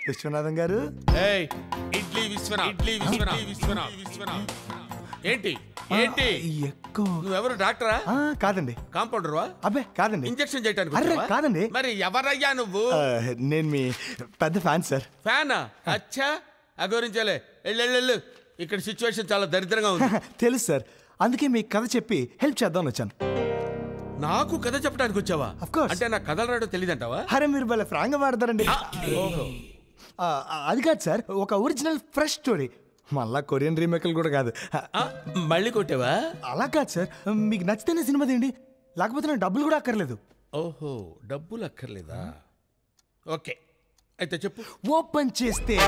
విశ్వనాథం గారు ఏయ్ ఇడ్లీ విశ్వనా ఇడ్లీ విశ్వనా విశ్వనా విశ్వనా ఏంటి ఏంటి ఎక్కువ నువ్వెవరు డాక్టరా ఆ, కాదండి కాంపౌండర్వా అబ్బే కాదండి ఇంజెక్షన్ చేయడానికి అర్రే, వచ్చావా? కాదండి. మరి ఎవరయ్యా నువ్వు ఆ, నేను మీ పెద్ద ఫ్యాన్ సార్ ఫ్యానా అచ్చా ఆ గురించేలే వెళ్ళు ఇక్కడ సిచ్యువేషన్ చాలా దరిద్రంగా ఉంది తెలుసు సార్ అందుకే మీ కథ చెప్పి హెల్ప్ చేద్దామని వచ్చాను నాకు కథ చెప్పడానికి వచ్చావా Of course. అంటే నాకు కథలు రాయడం తెలియదంటావా అరే మీరు భలే ఫ్రాంక్గా మాడతారండి ఓహో ఆ, అది కాదు సార్ ఒక ఒరిజినల్ ఫ్రెష్ స్టోరీ మళ్ళా కొరియన్ రీమేక్లు కూడా కాదు ఆ, మళ్ళీ కొట్టావా అలా కాదు సార్ మీకు నచ్చితేనే సినిమా తీయండి లేకపోతే నాకు డబ్బులు కూడా అక్కర్లేదు ఓహో డబ్బులు అక్కర్లేదా ఓకే అయితే చెప్పు ఓపెన్ చేస్తే